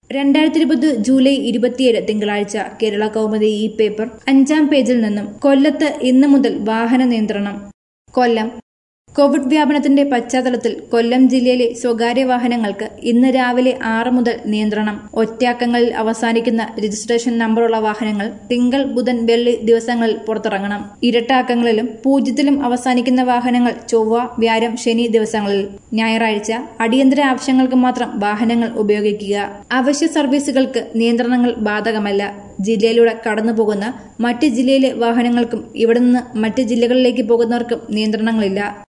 രണ്ടായിരത്തി ഇരുപത് ജൂലൈ ഇരുപത്തിയേഴ് തിങ്കളാഴ്ച കേരള കൗമുദി ഈ പേപ്പർ അഞ്ചാം പേജിൽ നിന്നും കൊല്ലത്ത് ഇന്നു മുതൽ വാഹന നിയന്ത്രണം കൊല്ലം കോവിഡ് വ്യാപനത്തിന്റെ പശ്ചാത്തലത്തിൽ കൊല്ലം ജില്ലയിലെ സ്വകാര്യ വാഹനങ്ങൾക്ക് ഇന്ന് രാവിലെ ആറ് മുതൽ നിയന്ത്രണം ഒറ്റയക്കങ്ങളിൽ അവസാനിക്കുന്ന രജിസ്ട്രേഷൻ നമ്പറുള്ള വാഹനങ്ങൾ തിങ്കൾ ബുധൻ വെള്ളി ദിവസങ്ങളിൽ പുറത്തിറങ്ങണം ഇരട്ട അക്കങ്ങളിലും പൂജ്യത്തിലും അവസാനിക്കുന്ന വാഹനങ്ങൾ ചൊവ്വ വ്യാഴം ശനി ദിവസങ്ങളിൽ ഞായറാഴ്ച അടിയന്തര ആവശ്യങ്ങൾക്ക് മാത്രം വാഹനങ്ങൾ ഉപയോഗിക്കുക അവശ്യ സർവീസുകൾക്ക് നിയന്ത്രണങ്ങൾ ബാധകമല്ല ജില്ലയിലൂടെ കടന്നുപോകുന്ന മറ്റ് ജില്ലയിലെ വാഹനങ്ങൾക്കും ഇവിടെ നിന്ന് മറ്റ് ജില്ലകളിലേക്ക് പോകുന്നവർക്കും നിയന്ത്രണങ്ങളില്ല